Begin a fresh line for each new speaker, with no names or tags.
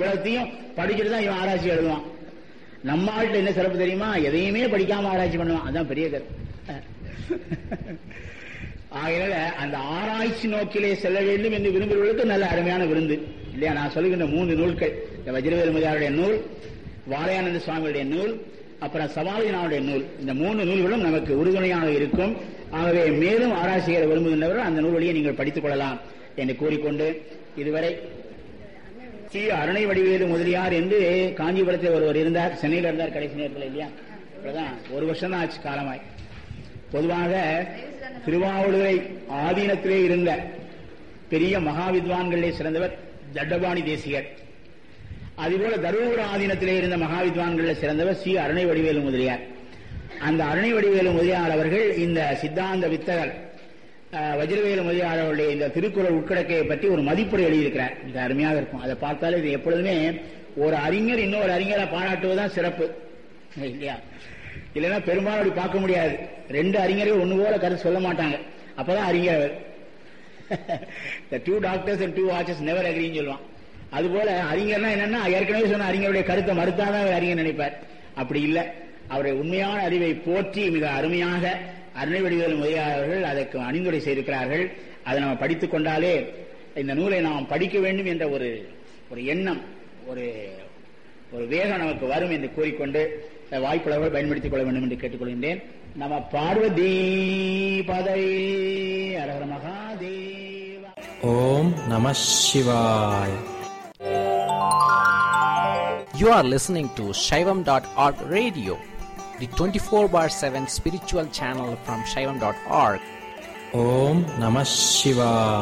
அவ்வளவுத்தையும் படிச்சுட்டு தான் இவன் ஆராய்ச்சி எழுதுவான் நம்ம ஆள்கிட்ட என்ன சிறப்பு தெரியுமா எதையுமே படிக்காம ஆராய்ச்சி பண்ணுவான் அதான் பெரிய கருத்து ஆகையால அந்த ஆராய்ச்சி நோக்கிலே செல்ல வேண்டும் என்று விரும்புகிறவர்களுக்கு நல்ல அருமையான விருந்து இல்லையா நான் சொல்லுகின்ற மூன்று நூல்கள் இந்த வஜ்ரவேல் முதலாளுடைய நூல் வாழையானந்த சுவாமியுடைய நூல் அப்புறம் சவாலினாவுடைய நூல் இந்த மூன்று நூல்களும் நமக்கு உறுதுணையாக இருக்கும் ஆகவே மேலும் ஆராய்ச்சிகளை விரும்புகின்றவர்கள் அந்த நூல் வழியை நீங்கள் படித்துக் கொள்ளலாம் என்று கூறிக்கொண்டு இதுவரை ஸ்ரீ அருணை வடிவேலு முதலியார் என்று காஞ்சிபுரத்தில் ஒருவர் இருந்தார் சென்னையில் இருந்தார் கடைசி நேரத்தில் இல்லையா இப்பதான் ஒரு வருஷம் தான் ஆச்சு காலமாய் பொதுவாக திருவாவூரை ஆதீனத்திலே இருந்த பெரிய மகா வித்வான்களிலே சிறந்தவர் ஜட்டபாணி தேசிகர் அதுபோல தருமபுர ஆதீனத்திலே இருந்த மகா வித்வான்களில் சிறந்தவர் சி அருணை வடிவேலு முதலியார் அந்த அருணை வடிவேலு முதலியார் அவர்கள் இந்த சித்தாந்த வித்தகர் அஹ், வஜ்ரவேலு முதலியார் அவருடைய இந்த திருக்குறள் உட்கடக்கையை பற்றி ஒரு மதிப்புரை எழுதியிருக்கிறார் மிக அருமையாக இருக்கும் அதை பார்த்தாலே இது எப்பொழுதுமே ஒரு அறிஞர் இன்னொரு அறிஞரை பாராட்டுவதுதான் சிறப்பு இல்லையா இல்லைன்னா பெரும்பாலும் அப்படி பார்க்க முடியாது ரெண்டு அறிஞர்கள் ஒண்ணு போல கருத்து சொல்ல மாட்டாங்க அப்பதான் அறிஞர் அவர் the two doctors and two watches never agreeன்னு சொல்லுவான் அதுபோல அறிஞர்னா என்னன்னா ஏற்கனவே சொன்ன அறிஞருடைய கருத்தை மறுத்தாதான் அவர் அறிஞர் நினைப்பார் அப்படி இல்லை அவருடைய உண்மையான அறிவை போற்றி மிக அருமையாக அருணை வடிவேல் முதலியாளர்கள் அதற்கு அணிந்துரை செய்திருக்கிறார்கள் அதை நம்ம படித்துக் கொண்டாலே இந்த நூலை நாம் படிக்க வேண்டும் என்ற ஒரு ஒரு எண்ணம் ஒரு ஒரு வேகம் நமக்கு வரும் என்று கூறிக்கொண்டு இந்த வாய்ப்புள்ளவர்கள் பயன்படுத்திக் கொள்ள வேண்டும் என்று கேட்டுக்கொள்கின்றேன் நம்ம பார்வதி பதை அரகர மகாதேவ
ஓம் நம சிவாய் You are listening to Shaivam.org radio, the 24 bar 7 spiritual channel from Shaivam.org. Om Namah Shivaya.